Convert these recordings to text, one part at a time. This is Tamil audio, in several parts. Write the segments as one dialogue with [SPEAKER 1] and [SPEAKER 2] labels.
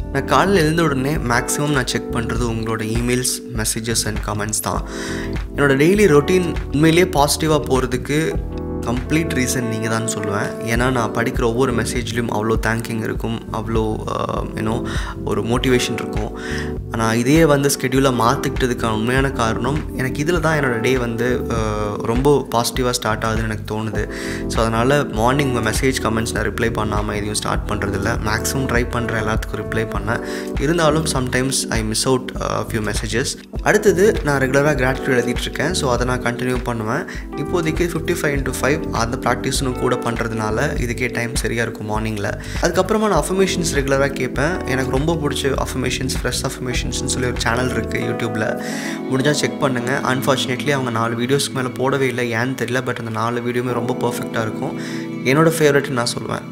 [SPEAKER 1] நான் காலையில் எழுந்த உடனே மேக்ஸிமம் நான் செக் பண்ணுறது உங்களோட இமெயில்ஸ் மெசேஜஸ் அண்ட் கமெண்ட்ஸ் தான் என்னோட டெய்லி ரொட்டீன் உண்மையிலேயே பாசிட்டிவாக போகிறதுக்கு கம்ப்ளீட் ரீசன் நீங்கள் தான் சொல்லுவேன் ஏன்னா நான் படிக்கிற ஒவ்வொரு மெசேஜ்லேயும் அவ்வளோ தேங்கிங் இருக்கும் அவ்வளோ யூனோ ஒரு மோட்டிவேஷன் இருக்கும் ஆனால் இதையே வந்து ஸ்கெடியூலை மாற்றிக்கிட்டதுக்கான உண்மையான காரணம் எனக்கு இதில் தான் என்னோடய டே வந்து அஹ், ரொம்ப பாசிட்டிவாக ஸ்டார்ட் ஆகுதுன்னு எனக்கு தோணுது ஸோ அதனால் மார்னிங் மெசேஜ் கமெண்ட்ஸ் நான் ரிப்ளை பண்ணாமல் எதையும் ஸ்டார்ட் பண்ணுறதில்ல மேக்ஸிமம் ட்ரை பண்ணுற எல்லாத்துக்கும் ரிப்ளை பண்ணேன் இருந்தாலும் sometimes I miss out few messages அடுத்தது நான் ரெகுலராக கிராட்டிடியூட் எழுதிட்டு இருக்கேன் ஸோ அதை நான் கண்டினியூ பண்ணுவேன் இப்போதைக்கு ஃபிஃப்டி ஃபைவ் இன்ட்டு ஃபைவ் அந்த ப்ராக்டிஸும் கூட பண்ணுறதுனால இதுக்கே டைம் சரியாக இருக்கும் மார்னிங்கில் அதுக்கப்புறமா நான் அஃபர்மேஷன்ஸ் ரெகுலராக கேட்பேன் எனக்கு ரொம்ப பிடிச்ச அஃபர்மேஷன்ஸ் ஃப்ரெஷ் அஃபர்மேஷன்ஸ்னு சொல்லி ஒரு சேனல் இருக்குது யூடியூப்பில் முடிஞ்சால் செக் பண்ணுங்கள் அன்ஃபார்ச்சுனேட்லி அவங்க நாலு வீடியோஸ்க்கு மேலே போடவே இல்லை ஏன்னு தெரியல பட் அந்த நாலு வீடியோமே ரொம்ப பர்ஃபெக்டாக இருக்கும் என்னோடய ஃபேவரட்னு நான் சொல்லுவேன்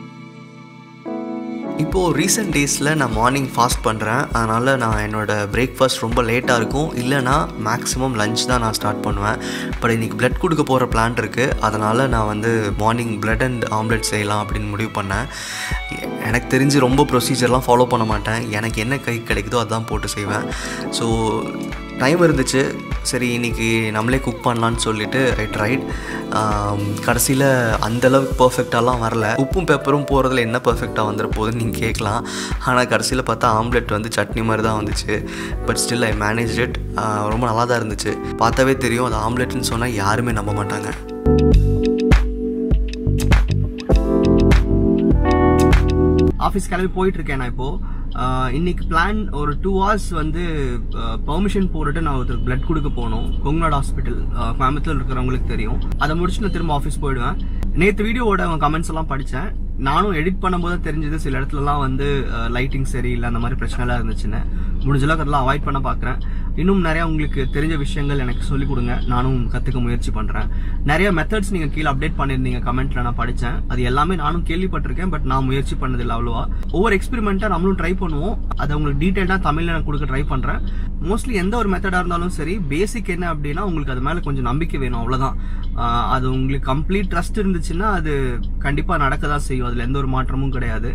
[SPEAKER 1] இப்போது ரீசெண்ட் டேஸில் நான் மார்னிங் ஃபாஸ்ட் பண்ணுறேன் அதனால் நான் என்னோடய பிரேக்ஃபாஸ்ட் ரொம்ப லேட்டாக இருக்கும் இல்லைனா மேக்ஸிமம் லஞ்ச் தான் நான் ஸ்டார்ட் பண்ணுவேன் பட் இன்றைக்கி பிளட் கொடுக்க போகிற பிளான் இருக்குது அதனால் நான் வந்து மார்னிங் பிளட் அண்ட் ஆம்லெட் செய்யலாம் அப்படின்னு முடிவு பண்ணேன் எ- எனக்கு தெரிஞ்சு ரொம்ப ப்ரொசீஜர்லாம் ஃபாலோ பண்ண மாட்டேன் எனக்கு என்ன கை கிடைக்குதோ அதான் போட்டு செய்வேன் ஸோ டைம் இருந்துச்சு சரி இன்னைக்கு நம்மளே குக் பண்ணலான்னு சொல்லிட்டு ஐ ட்ரைட் கடைசியில் அந்தளவுக்கு பர்ஃபெக்டாலாம் வரல உப்பும் பெப்பரும் போகிறதுல என்ன பர்ஃபெக்டாக வந்துட போகுதுன்னு நீங்கள் கேட்கலாம் ஆனால் கடைசியில் பார்த்தா ஆம்லெட் வந்து சட்னி மாதிரி தான் வந்துச்சு but still I manage it ரொம்ப நல்லா தான் இருந்துச்சு பார்த்தாவே தெரியும் அது ஆம்லெட்னு சொன்னால் யாருமே நம்ப மாட்டாங்க ஆஃபீஸ் கிளம்பி போயிட்டு இருக்கேன் நான் இப்போ ஆஹ் இன்னைக்கு பிளான் ஒரு டூ ஹவர்ஸ் வந்து பெர்மிஷன் போட்டுட்டு நான் ஒருத்தர் பிளட் கொடுக்க போகணும் கொங்கநாடு ஹாஸ்பிட்டல் கோயம்புத்தூர் இருக்கிறவங்களுக்கு தெரியும் அதை முடிச்சு நான் திரும்ப ஆஃபீஸ் போயிடுவேன் நேற்று வீடியோவோட அவங்க கமெண்ட்ஸ் எல்லாம் படித்தேன் நானும் எடிட் பண்ணும்போது தான் தெரிஞ்சது சில இடத்துலலாம் வந்து லைட்டிங் சரியில்லை அந்த மாதிரி பிரச்சனைலாம் இருந்துச்சுன்னு முடிஞ்ச அளவுக்கு அதெல்லாம் அவாய்ட் பண்ண பார்க்குறேன் இன்னும் நிறைய உங்களுக்கு தெரிஞ்ச விஷயங்கள் எனக்கு சொல்லிக் கொடுங்க நானும் கற்றுக்க முயற்சி பண்ணுறேன் நிறைய மெத்தட்ஸ் நீங்கள் கீழே அப்டேட் பண்ணியிருந்தீங்க கமெண்ட்ல நான் படித்தேன் அது எல்லாமே நானும் கேள்விப்பட்டிருக்கேன் பட் நான் முயற்சி பண்ணதில்லை அவ்வளோவா ஒவ்வொரு எக்ஸ்பெரிமெண்ட்டாக நம்மளும் ட்ரை பண்ணுவோம் அதை உங்களுக்கு டீட்டெயிலாக தமிழில் நான் கொடுக்க ட்ரை பண்ணுறேன் மோஸ்ட்லி எந்த ஒரு மெத்தடாக இருந்தாலும் சரி பேசிக் என்ன அப்படின்னா உங்களுக்கு அது மேலே கொஞ்சம் நம்பிக்கை வேணும் அவ்வளோதான் ஆஹ் அது உங்களுக்கு கம்ப்ளீட் ட்ரஸ்ட் இருந்துச்சுன்னா அது கண்டிப்பாக நடக்க தான் செய்யும் அதில் எந்த ஒரு மாற்றமும் கிடையாது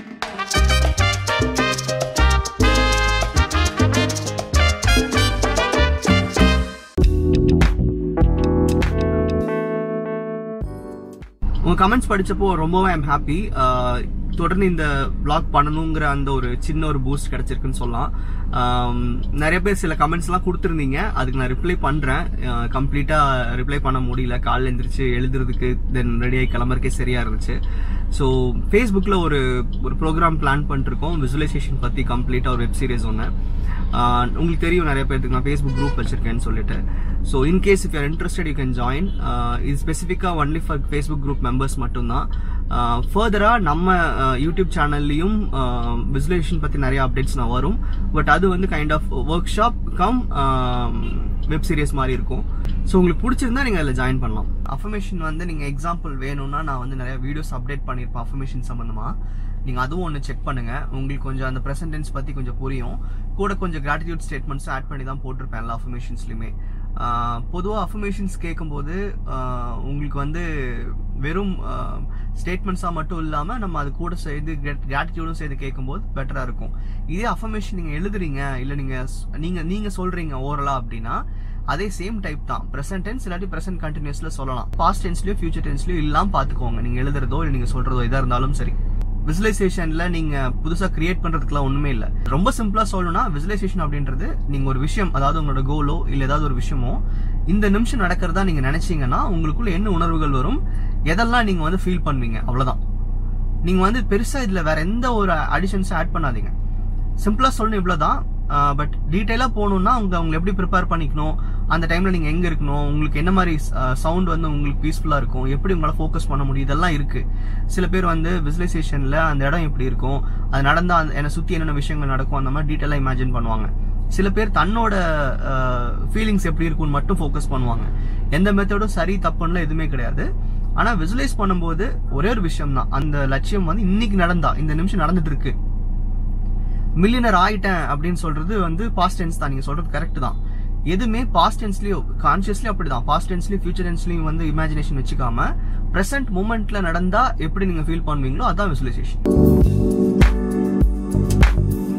[SPEAKER 1] உங்க கமெண்ட்ஸ் படிச்சப்போ ரொம்பவே ஐம் ஹாப்பி தொடர்ந்து இந்த vlog பண்ணணுங்கிற அந்த ஒரு சின்ன ஒரு பூஸ்ட் கிடைச்சிருக்குன்னு சொல்லலாம் ஆம், நிறைய பேர் சில கமெண்ட்ஸ் எல்லாம் கொடுத்துருந்தீங்க அதுக்கு நான் ரிப்ளை பண்றேன் கம்ப்ளீட்டா ரிப்ளை பண்ண முடியல காலைல எந்திரிச்சு எழுதுறதுக்கு தென் ரெடியாகி கிளம்புறக்கே சரியா இருந்துச்சு ஸோ ஃபேஸ்புக்கில் ஒரு ஒரு ப்ரோக்ராம் பிளான் பண்ணிருக்கோம் விசுவலைசேஷன் பற்றி கம்ப்ளீட்டாக ஒரு வெப் சீரிஸ் ஒன்று ஆஹ் உங்களுக்கு தெரியும் நிறைய பேருக்கு நான் ஃபேஸ்புக் குரூப் வச்சிருக்கேன்னு சொல்லிட்டு so in case if your interested you can join இது ஸ்பெசிஃபிக்காக only for Facebook group members மட்டும்தான் ஃபர்தராக நம்ம யூடியூப் சேனல்லையும் விசுவலைசேஷன் பற்றி நிறைய அப்டேட்ஸ் நான் வரும் பட் அது வந்து kind of workshop cum web series மாதிரி இருக்கும் ஸோ உங்களுக்கு பிடிச்சிருந்தா நீங்கள் அதில் ஜாயின் பண்ணலாம் அஃபர்மேஷன் வந்து நீங்கள் எக்ஸாம்பிள் வேணும்னா நான் வந்து நிறைய வீடியோஸ் அப்டேட் பண்ணியிருப்பேன் அஃபர்மேஷன் சம்மந்தமாக நீங்கள் அதுவும் ஒன்று செக் பண்ணுங்க உங்களுக்கு கொஞ்சம் அந்த ப்ரெசன்டென்ஸ் பற்றி கொஞ்சம் புரியும் கூட கொஞ்சம் கிராட்டிடியூட் ஸ்டேட்மெண்ட்ஸும் ஆட் பண்ணி தான் போட்டிருப்பேன் எல்லா அஃபர்மேஷன்ஸ்லையுமே பொதுவாக அஃபர்மேஷன்ஸ் கேட்கும்போது ஆஹ் உங்களுக்கு வந்து வெறும் ஸ்டேட்மெண்ட்ஸாக மட்டும் இல்லாமல் நம்ம அது கூட சேர்த்து கிராட்டிடியூடும் சேர்த்து கேட்கும்போது பெட்டராக இருக்கும் இதே அஃபர்மேஷன் நீங்கள் எழுதுறீங்க இல்லை நீங்கள் நீங்கள் நீங்கள் சொல்கிறீங்க ஓரலாக அப்படின்னா அதே சேம் டைப் தான் ப்ரெசென்ட் டென்ஸ் இல்லாட்டி ப்ரெசென்ட் கண்டினியூஸ்ல சொல்லலாம் பாஸ்ட் டென்ஸ்லயோ ஃபியூச்சர் டென்ஸ்லயோ இல்லாம பாத்துக்கோங்க நீங்க எழுதுறதோ இல்லை நீங்க சொல்றதோ எதா இருந்தாலும் சரி விசுவலைசேஷன்ல நீங்க புதுசா கிரியேட் பண்றதுக்குலாம் ஒண்ணுமே இல்ல ரொம்ப சிம்பிளா சொல்லணும்னா விசுவலைசேஷன் அப்படின்றது நீங்க ஒரு விஷயம் அதாவது உங்களோட கோலோ இல்ல ஏதாவது ஒரு விஷயமோ இந்த நிமிஷம் நடக்கிறதா நீங்க நினைச்சீங்கன்னா உங்களுக்குள்ள என்ன உணர்வுகள் வரும் எதெல்லாம் நீங்க வந்து ஃபீல் பண்ணுவீங்க அவ்வளவுதான் நீங்க வந்து பெருசா இதுல வேற எந்த ஒரு அடிஷன்ஸ் ஆட் பண்ணாதீங்க சிம்பிளா சொல்லணும் இவ்வளவுதான் பட் டீட்டெயிலாக போகணும்னா உங்க உங்களை எப்படி ப்ரிப்பேர் பண்ணிக்கணும் அந்த டைம்ல நீங்க எங்க இருக்கணும் உங்களுக்கு என்ன மாதிரி சவுண்ட் வந்து உங்களுக்கு பீஸ்ஃபுல்லா இருக்கும் எப்படி உங்களால ஃபோக்கஸ் பண்ண முடியும் இதெல்லாம் இருக்கு சில பேர் வந்து விசுவலைசேஷன்ல அந்த இடம் எப்படி இருக்கும் அது நடந்தா அந்த- என்னை சுத்தி என்னென்ன விஷயங்கள் நடக்கும் அந்த மாதிரி டீட்டெயிலாக இமேஜின் பண்ணுவாங்க சில பேர் தன்னோட ஃபீலிங்ஸ் எப்படி இருக்கும்னு மட்டும் ஃபோக்கஸ் பண்ணுவாங்க எந்த மெத்தடும் சரி தப்புன்னு எதுவுமே கிடையாது ஆனா விசுவலைஸ் பண்ணும்போது ஒரே ஒரு விஷயம் தான் அந்த லட்சியம் வந்து இன்னைக்கு நடந்தா இந்த நிமிஷம் நடந்துட்டு இருக்கு மில்லியனர் ஆயிட்டேன் அப்படின்னு சொல்றது வந்து பாஸ்ட் டென்ஸ் தான் நீங்க சொல்றது கரெக்ட் தான் எதுவுமே பாஸ்ட் டென்ஸ்லயும் கான்சியஸ்லயும் அப்படிதான் பாஸ்ட் டென்ஸ்லயும் ஃபியூச்சர் டென்ஸ்லயும் வந்து இமேஜினேஷன் வச்சுக்காம பிரசன்ட் மூமெண்ட்ல நடந்தா எப்படி நீங்க ஃபீல் பண்ணுவீங்களோ அதான் விசுவலைசேஷன்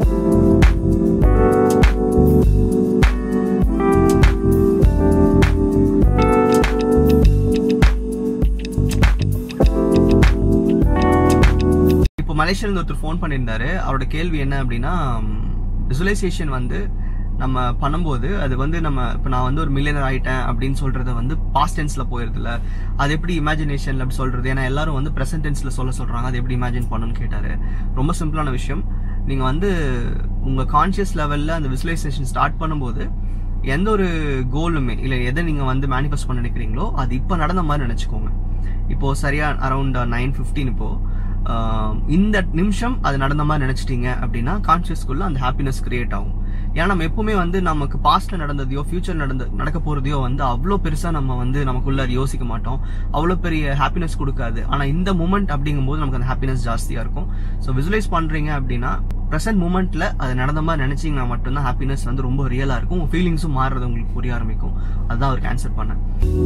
[SPEAKER 1] மலேசியால ஒருத்தர் ஃபோன் பண்ணியிருந்தாரு அவரோட கேள்வி என்ன அப்படின்னா விசுவலைசேஷன் வந்து நம்ம பண்ணும்போது அது வந்து நம்ம இப்போ நான் வந்து ஒரு மில்லியனர் ஆயிட்டேன் அப்படின்னு சொல்றது வந்து பாஸ்ட் டென்ஸ்ல போயிருதுல அது எப்படி இமேஜினேஷன்ல அப்படி சொல்றது ஏன்னா எல்லாரும் வந்து ப்ரெசன்ட் டென்ஸ்ல சொல்ல சொல்றாங்க அது எப்படி இமேஜின் பண்ணணும்னு கேட்டாரு ரொம்ப சிம்பிளான விஷயம் நீங்க வந்து உங்க கான்சியஸ் லெவல்ல அந்த விசுவலைசேஷன் ஸ்டார்ட் பண்ணும்போது எந்த ஒரு கோலுமே இல்ல எதை நீங்க வந்து மேனிஃபெஸ்ட் பண்ண நினைக்கிறீங்களோ அது இப்போ நடந்த மாதிரி நினைச்சுக்கோங்க இப்போ சரியா அரௌண்ட் நைன் ஃபிஃப்டீன் இப்போ ஆஹ், இந்த நிமிஷம் அது நடந்த மாதிரி நினைச்சிட்டீங்க அப்படின்னா கான்சியஸ்குள்ள அந்த ஹாப்பினஸ் கிரியேட் ஆகும் ஏன்னா நம்ம எப்பவுமே வந்து நமக்கு பாஸ்ட்ல நடந்ததையோ ஃபியூச்சர் நடந்த நடக்க போறதையோ வந்து அவ்வளோ பெருசா நம்ம வந்து நமக்குள்ள அது யோசிக்க மாட்டோம் அவ்வளோ பெரிய ஹாப்பினஸ் கொடுக்காது ஆனா இந்த மூமெண்ட் அப்படிங்கும்போது நமக்கு அந்த ஹாப்பினஸ் ஜாஸ்தியா இருக்கும் ஸோ விசுவலைஸ் பண்றீங்க அப்படின்னா ப்ரெசென்ட் மூமெண்ட்ல அது நடந்த மாதிரி நினைச்சீங்கன்னா மட்டும்தான் ஹாப்பினஸ் வந்து ரொம்ப ரியலா இருக்கும் உங்க ஃபீலிங்ஸும் மாறுறது உங்களுக்கு புரிய ஆரம்பிக்கும் அதுதான் அவருக்கு ஆன்சர் பண்ணேன்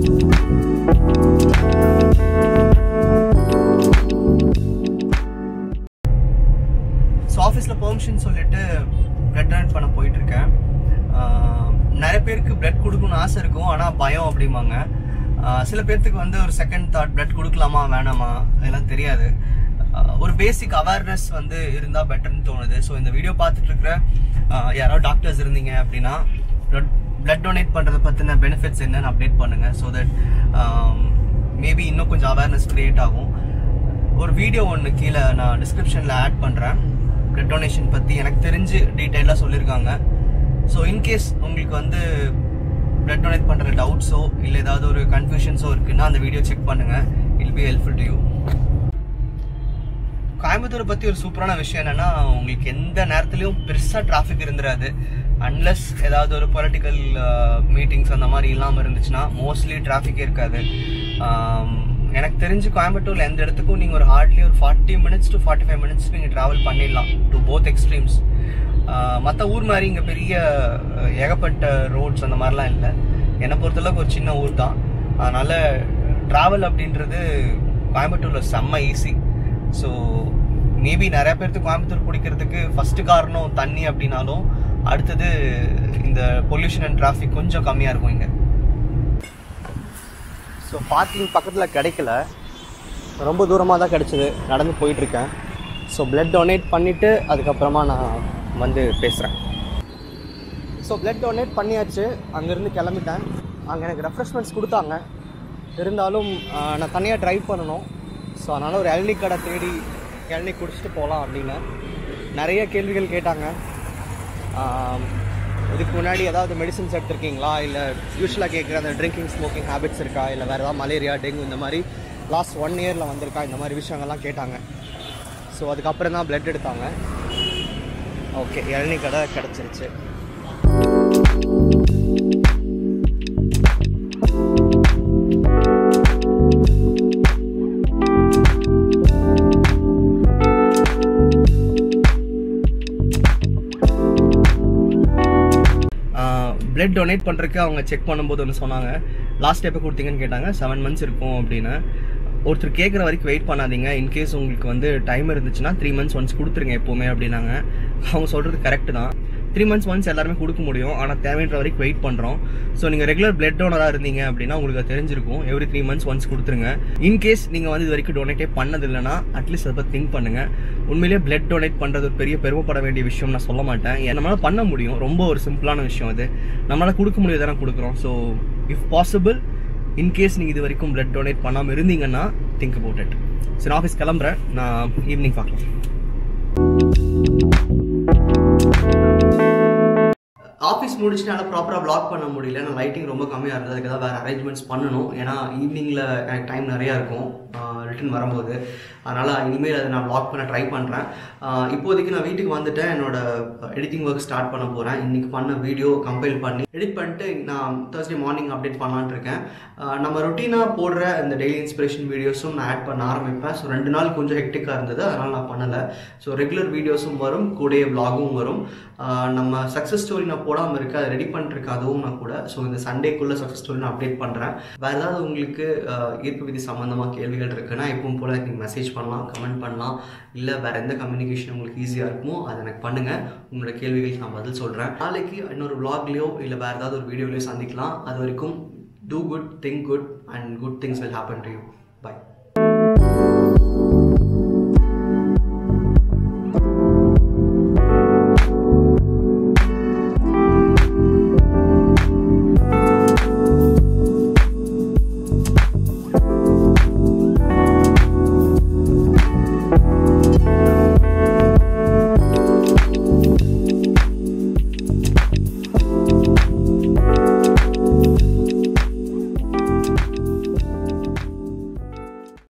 [SPEAKER 1] ஸோ ஆஃபீஸில் பெர்மிஷன் சொல்லிட்டு பிளட் டொனேட் பண்ண போயிட்டு இருக்கேன் ஆஹ் நிறைய பேருக்கு பிளட் கொடுக்கணும்னு ஆசை இருக்கும் ஆனால் பயம் அப்படிம்பாங்க ஆஹ் சில பேர்த்துக்கு வந்து ஒரு செகண்ட் தாட் பிளட் கொடுக்கலாமா வேணாமா இதெல்லாம் தெரியாது ஆஹ் ஒரு பேசிக் அவேர்னஸ் வந்து இருந்தால் பெட்டர்னு தோணுது ஸோ இந்த வீடியோ பார்த்துட்டு இருக்கிற ஆஹ் யாராவது டாக்டர்ஸ் இருந்தீங்க அப்படின்னா பிளட் டொனேட் பண்ணுறதை பற்றின பெனிஃபிட்ஸ் என்னன்னு அப்டேட் பண்ணுங்க ஸோ தட் மேபி இன்னும் கொஞ்சம் அவேர்னஸ் கிரியேட் ஆகும் ஒரு வீடியோ ஒன்று கீழே நான் டிஸ்கிரிப்ஷனில் ஆட் பண்ணுறேன் பிளட் டொனேஷன் பற்றி எனக்கு தெரிஞ்சு டீட்டெயிலாக சொல்லியிருக்காங்க ஸோ இன்கேஸ் உங்களுக்கு வந்து பிளட் டொனேட் பண்ணுற டவுட்ஸோ இல்லை ஏதாவது ஒரு கன்ஃபியூஷன்ஸோ இருக்குன்னா அந்த வீடியோ செக் பண்ணுங்கள் it'll be helpful to you கோயம்புத்தூரை பற்றி ஒரு சூப்பரான விஷயம் என்னன்னா உங்களுக்கு எந்த நேரத்துலையும் பெருசாக டிராஃபிக் இருந்துராது அன்லெஸ் ஏதாவது ஒரு பொலிட்டிக்கல் மீட்டிங்ஸ் அந்த மாதிரி இல்லாமல் இருந்துச்சுன்னா மோஸ்ட்லி டிராஃபிக்கே இருக்காது ஆம், எனக்கு தெரிஞ்சு கோயம்புத்தூர்ல எந்த இடத்துக்கும் நீங்கள் ஒரு ஹார்ட்லி ஒரு forty minutes to forty five minutes நீங்கள் ட்ராவல் பண்ணிடலாம் டு போத் எக்ஸ்ட்ரீம்ஸ் மற்ற ஊர் மாதிரி இங்கே பெரிய அஹ், ஏகப்பட்ட ரோட்ஸ் அந்த மாதிரிலாம் இல்லை என்னை பொறுத்தளவுக்கு ஒரு சின்ன ஊர் தான் அதனால ட்ராவல் அப்படின்றது கோயம்புத்தூர்ல செம்ம ஈஸி ஸோ மேபி நிறைய பேர்த்துக்கு கோயம்புத்தூர் பிடிக்கிறதுக்கு ஃபர்ஸ்ட் காரணம் தண்ணி அப்படின்னாலும் அடுத்தது இந்த பொல்யூஷன் அண்ட் டிராஃபிக் கொஞ்சம் கம்மியாக இருக்கும் இங்கே ஸோ பார்க்கிங் பக்கத்தில் கிடைக்கல ரொம்ப தூரமாக தான் கிடச்சிது நடந்து போயிட்டுருக்கேன் ஸோ பிளட் டொனேட் பண்ணிவிட்டு அதுக்கப்புறமா நான் வந்து பேசுகிறேன் ஸோ பிளட் டொனேட் பண்ணியாச்சு அங்கேருந்து கிளம்பிட்டேன் அங்கே எனக்கு ரெஃப்ரெஷ்மெண்ட்ஸ் கொடுத்தாங்க இருந்தாலும் ஆஹ், நான் தனியாக ட்ரைவ் பண்ணணும் ஸோ அதனால் ஒரு இளநீ கடை தேடி இளநீ குடிச்சிட்டு போகலாம் அப்படின்னு நிறைய கேள்விகள் கேட்டாங்க ஆம், இதுக்கு முன்னாடி ஏதாவது மெடிசின்ஸ் எடுத்திருக்கீங்களா இல்லை யூஸ்வலாக கேட்குற அந்த ட்ரிங்கிங் ஸ்மோக்கிங் ஹேபிட்ஸ் இருக்கா இல்லை வேறு ஏதாவது மலேரியா டெங்கு இந்த மாதிரி லாஸ்ட் ஒன் இயரில் வந்திருக்கா இந்த மாதிரி விஷயங்கள்லாம் கேட்டாங்க ஸோ அதுக்கப்புறம் தான் பிளட் எடுத்தாங்க ஓகே இளநீ கடை கிடச்சிருச்சு பிளட் டொனேட் பண்ணுறதுக்கு அவங்க செக் பண்ணும்போது ஒன்று சொன்னாங்க லாஸ்ட் எப்போ கொடுத்தீங்கன்னு கேட்டாங்க செவன் மந்த்ஸ் இருக்கும் அப்படின்னு ஒருத்தர் கேட்குற வரைக்கும் வெயிட் பண்ணாதீங்க இன்கேஸ் உங்களுக்கு வந்து டைம் இருந்துச்சுன்னா த்ரீ மந்த்ஸ் ஒன்ஸ் கொடுத்துருங்க எப்போவுமே அப்படின்னாங்க அவங்க சொல்கிறது கரெக்ட் தான் த்ரீ மந்த்ஸ் ஒன்ஸ் எல்லாருமே கொடுக்க முடியும் ஆனால் தேவைன்ற வரைக்கும் வெயிட் பண்ணுறோம் ஸோ நீங்கள் ரெகுலர் பிளட் டோனராக இருந்தீங்க அப்படின்னா உங்களுக்கு அது தெரிஞ்சிருக்கும் எவ்ரி த்ரீ மந்த்ஸ் ஒன்ஸ் கொடுத்துருங்க இன்கேஸ் நீங்கள் வந்து இது வரைக்கும் டொனேட்டே பண்ணது இல்லைன்னா அட்லீஸ்ட் அதை பற்றி திங்க் பண்ணுங்கள் உண்மையிலேயே பிளட் டொனேட் பண்ணுறது ஒரு பெரிய பெருமைப்பட வேண்டிய விஷயம் நான் சொல்ல மாட்டேன் ஏன் நம்மளால் பண்ண முடியும் ரொம்ப ஒரு சிம்பிளான விஷயம் அது நம்மளால் கொடுக்க முடியாது தானே கொடுக்குறோம் ஸோ இஃப் பாசிபிள் இன்கேஸ் நீங்கள் இது வரைக்கும் பிளட் டொனேட் பண்ணாமல் இருந்தீங்கன்னா திங்க் அபவுட் இட் சரி ஆஃபீஸ் கிளம்புறேன் நான் ஈவினிங் பார்க்கலாம் ஆஃபீஸ் முடிச்சுட்டு என்னால் ப்ராப்பராக ப்ளாக் பண்ண முடியல நான் லைட்டிங் ரொம்ப கம்மியாக இருந்தது அதுக்கு தான் வேறு அரேஞ்ச்மெண்ட்ஸ் பண்ணணும் ஏன்னா ஈவினிங்கில் எனக்கு டைம் நிறையா இருக்கும் ரிட்டன் வரும்போது அதனால் இனிமேல் அதை நான் ப்ளாக் பண்ண ட்ரை பண்ணுறேன் இப்போதைக்கு நான் வீட்டுக்கு வந்துட்டேன் என்னோட எடிட்டிங் ஒர்க் ஸ்டார்ட் பண்ண போகிறேன் இன்றைக்கி பண்ண வீடியோ கம்பைல் பண்ணி எடிட் பண்ணிட்டு நான் தேர்ஸ்டே மார்னிங் அப்டேட் பண்ணலான்னு இருக்கேன் ஆஹ் நம்ம ரொட்டீனாக போடுற இந்த டெய்லி இன்ஸ்பிரேஷன் வீடியோஸும் நான் ஆட் பண்ண ஆரம்பிப்பேன் ஸோ ரெண்டு நாள் கொஞ்சம் ஹெக்டிக்காக இருந்தது அதனால் நான் பண்ணலை ஸோ ரெகுலர் வீடியோஸும் வரும் கூடயே vlogகும் வரும் ஆஹ் நம்ம சக்ஸஸ் ஸ்டோரி நான் போடாமல் இருக்க அதை ரெடி பண்ணிருக்க அதுவும் நான் கூட ஸோ இந்த சண்டேக்குள்ளே சக்ஸஸ் ஸ்டோரி நான் அப்டேட் பண்ணுறேன் வேறு ஏதாவது உங்களுக்கு ஆஹ் ஈர்ப்பு விதி சம்மந்தமாக கேள்விகள் இருக்குன்னா எப்பவும் போல் நீங்கள் மெசேஜ் பண்ணலாம் கமெண்ட் பண்ணலாம் இல்லை வேறு எந்த கம்யூனிகேஷன் உங்களுக்கு ஈஸியாக இருக்குமோ அதை எனக்கு பண்ணுங்கள் உங்களோட கேள்விகளுக்கு நான் பதில் சொல்கிறேன் நாளைக்கு இன்னொரு vlogலயோ இல்லை வேறு ஏதாவது ஒரு வீடியோலையோ சந்திக்கலாம் அது வரைக்கும் do good think good and good things will happen to you